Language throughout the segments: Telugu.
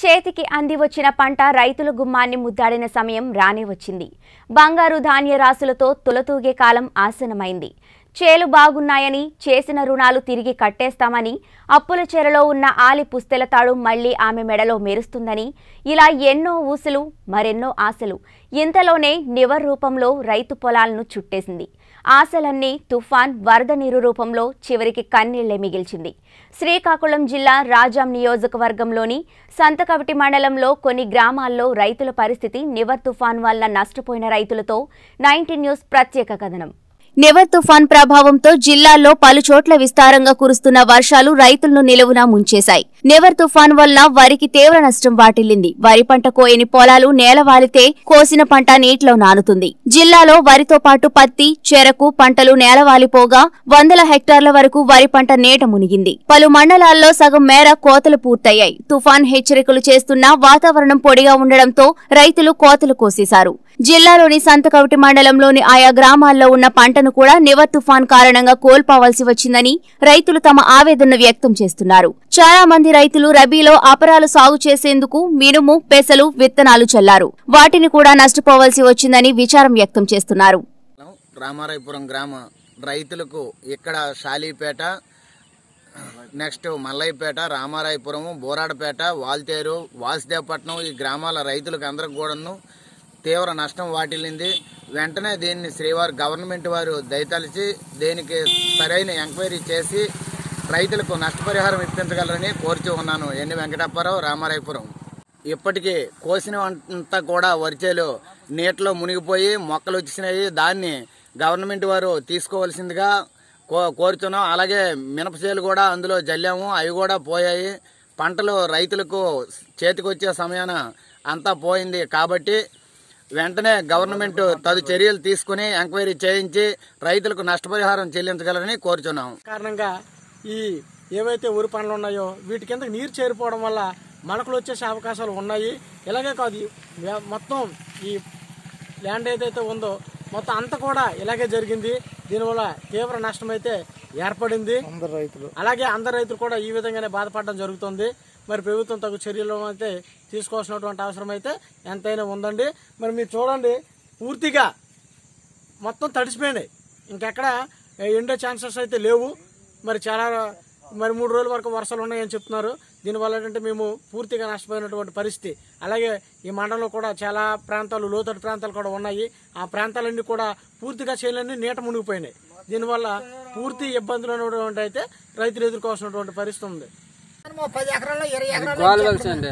చేతికి అంది వచ్చిన పంట రైతుల గుమ్మాన్ని ముద్దాడిన సమయం రానే వచ్చింది బంగారు ధాన్య రాసులతో తులతూగే కాలం ఆసనమైంది చేలు బాగున్నాయని చేసిన రుణాలు తిరిగి కట్టేస్తామని అప్పుల చెరలో ఉన్న ఆలి పుస్తెల తాడు మళ్లీ ఆమె మెడలో మెరుస్తుందని ఇలా ఎన్నో ఊసులు మరెన్నో ఆశలు ఇంతలోనే నివర్ రూపంలో రైతు పొలాలను చుట్టేసింది ఆశలన్నీ తుఫాన్ వరద నీరు రూపంలో చివరికి కన్నీళ్లే మిగిల్చింది శ్రీకాకుళం జిల్లా రాజాం నియోజకవర్గంలోని సంతకవటి మండలంలో కొన్ని గ్రామాల్లో రైతుల పరిస్థితి నివర్ తుఫాన్ వల్ల నష్టపోయిన రైతులతో నైన్టీన్ న్యూస్ ప్రత్యేక కథనం నివర్ తుఫాన్ ప్రభావంతో జిల్లాల్లో పలు చోట్ల విస్తారంగా కురుస్తున్న వర్షాలు రైతులను నిలువున ముంచేశాయి నివర్ తుఫాన్ వల్ల వరికి తీవ్ర నష్టం వాటిల్లింది వరి పంట కోయని పొలాలు నేలవాలితే కోసిన పంట నీటిలో నానుతుంది జిల్లాలో వరితో పాటు పత్తి చెరకు పంటలు నేలవాలిపోగా వందల హెక్టార్ల వరకు వరి పంట నీట మునిగింది పలు మండలాల్లో సగం మేర కోతలు పూర్తయ్యాయి తుఫాన్ హెచ్చరికలు చేస్తున్నా వాతావరణం పొడిగా ఉండడంతో రైతులు కోతలు కోసేశారు జిల్లాలోని సంతకవటి మండలంలోని ఆయా గ్రామాల్లో ఉన్న పంటను కూడా నివర్ తుఫాన్ కారణంగా కోల్పోవాల్సి వచ్చిందని రైతులు తమ ఆవేదన వ్యక్తం చేస్తున్నారు చాలా మంది రైతులు రబీలో అపరాలు సాగు చేసేందుకు మినుము పెసలు విత్తనాలు చల్లారు వాటిని కూడా నష్టపోవాల్సి వచ్చిందని విచారం వ్యక్తం చేస్తున్నారు రామారాయపురం గ్రామ రైతులకు ఇక్కడ షాలీపేట నెక్స్ట్ మల్లయ్యపేట రామారాయపురం బోరాడపేట వాల్తేరు వాసుదేవపట్నం ఈ గ్రామాల రైతులకు అందరికి కూడాను తీవ్ర నష్టం వాటిల్లింది వెంటనే దీన్ని శ్రీవారి గవర్నమెంట్ వారు దయతలిచి దీనికి సరైన ఎంక్వైరీ చేసి రైతులకు నష్టపరిహారం ఇప్పించగలరని కోరుచూ ఉన్నాను ఎన్ని వెంకటప్పారావు రామారాయపురం ఇప్పటికీ కోసిన అంతా కూడా వరిచేలు నీటిలో మునిగిపోయి మొక్కలు వచ్చినాయి దాన్ని గవర్నమెంట్ వారు తీసుకోవాల్సిందిగా కో కోరుతున్నాం అలాగే మినపచేలు కూడా అందులో జల్లాము అవి కూడా పోయాయి పంటలు రైతులకు చేతికొచ్చే సమయాన అంతా పోయింది కాబట్టి వెంటనే గవర్నమెంట్ తదు చర్యలు తీసుకుని ఎంక్వైరీ చేయించి రైతులకు నష్టపరిహారం చెల్లించగలరని కోరుచున్నాం కారణంగా ఈ ఏవైతే ఊరి పనులు ఉన్నాయో వీటి కింద నీరు చేరిపోవడం వల్ల మొలకలు వచ్చేసే అవకాశాలు ఉన్నాయి ఇలాగే కాదు ఈ వ్య- మొత్తం ఈ ల్యాండ్ ఏదైతే ఉందో మొత్తం అంతా కూడా ఇలాగే జరిగింది దీనివల్ల తీవ్ర నష్టం అయితే ఏర్పడింది అందరు రైతులు అలాగే అందరు రైతులు కూడా ఈ విధంగానే బాధపడడం జరుగుతుంది మరి ప్రభుత్వం తగు చర్యలు అయితే తీసుకోవాల్సినటువంటి అవసరం అయితే ఎంతైనా ఉందండి మరి మీరు చూడండి పూర్తిగా మొత్తం తడిసిపోయినాయి ఇంకెక్కడ ఎండే ఛాన్సెస్ అయితే లేవు మరి చాలా మరి మూడు రోజుల వరకు వర్షాలు ఉన్నాయని చెప్తున్నారు దీనివల్ల ఏంటంటే మేము పూర్తిగా నష్టపోయినటువంటి పరిస్థితి అలాగే ఈ మండలంలో కూడా చాలా ప్రాంతాలు లోతట్టు ప్రాంతాలు కూడా ఉన్నాయి ఆ ప్రాంతాలన్నీ కూడా పూర్తిగా చేయాలన్నీ నీట మునిగిపోయినాయి దీనివల్ల పూర్తి ఇబ్బందులు ఉన్నటువంటి అయితే రైతులు ఎదుర్కోవాల్సినటువంటి పరిస్థితి ఉంది గోలవలస అండి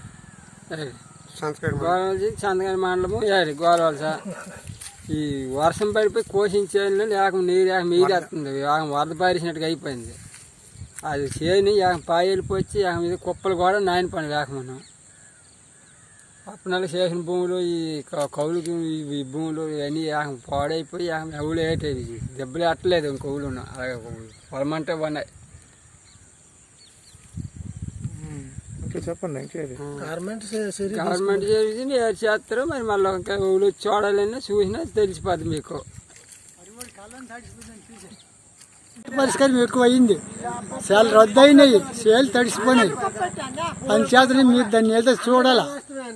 గోలవలసి చందగాని మండలము ఏది గోలవలస ఈ వర్షం పడిపోయి కోసించేది ఏకం నీరు ఏకం మీరేస్తుంది ఏకం వరద పారేసినట్టుగా అయిపోయింది అది చేని ఏకం పాయలిపోయి ఏకం ఇది కుప్పలు కూడా నాయన పని లేకమన్నాం పట్టణాలు చేసిన భూములు ఈ క- కౌలుకి ఈ- ఈ భూములు ఇవన్నీ ఏకం పాడైపోయి ఏకం ఎవరు ఏటేవి దెబ్బలు ఎట్టలేదు ఇంకొకళ్ళు అలాగే పొలమంటే ఉన్నాయి గవర్నమెంట్ చేసి ఏడు చేస్తారు మరి మళ్ళీ ఇంకా ఊళ్ళు చూడాలన్నా చూసినా తెలిసిపోద్ది మీకు పరిష్కారం ఎక్కువ అయింది సేలు రద్దు అయినాయి సేలు తడిసిపోయినాయి పంచాయతీని మీరు దాన్ని ఏదో చూడాలా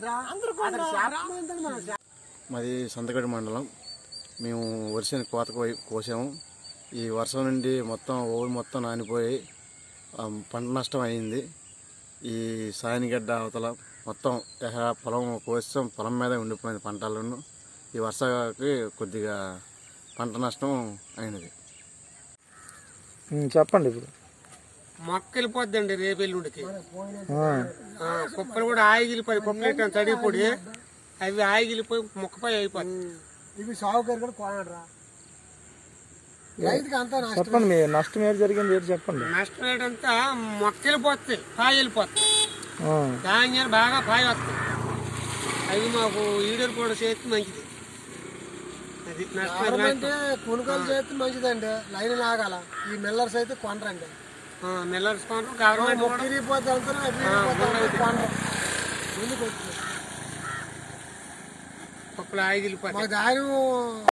మాది సంతగడి మండలం మేము వర్షాన్ని కోత కోయి- కోసాము ఈ వర్షం నుండి మొత్తం ఊరు మొత్తం నానిపోయి ఆ, పంట నష్టం అయింది ఈ సాయనిగడ్డ అవతల మొత్తం ఎకరా పొలం కోసాం పొలం మీద ఉండిపోయింది పంటలను ఈ వర్షానికి కొద్దిగా పంట నష్టం అయినది చెప్పండి ఇప్పుడు మొక్క వెళ్ళిపోద్దండి రేపు ఎల్లుండికి ఆ, కుప్పలు కూడా ఆయిగిలిపోయి కుప్పలు ఎట్లా తడిగిపోయి అవి ఆయిగిలిపోయి మొక్కపై అయిపోతుంది చెప్పండి మీ నష్టం ఏది జరిగింది ఏది చెప్పండి నష్టం ఏంటంతా మొక్క వెళ్ళిపోతాయి పాయ వెళ్ళిపోతాయి ధాన్యాలు బాగా పాయ వస్తాయి అవి మాకు ఈడరు కూడా చేస్తే మంచిది అది నష్టం అంటే కొనుగోలు చేస్తే మంచిదండి లైన్ లాగాల ఈ మిల్లర్స్ అయితే కొనరండి మిల్లర్స్ గవర్నమెంట్ కూడా తిరిగిపోతే వెళ్తారు అవి విరిగిపోతే వెళ్తారు, కొనరు ముందుకు వచ్చి కుప్పలు ఆయిగిలిపోతాయి మాకు దారి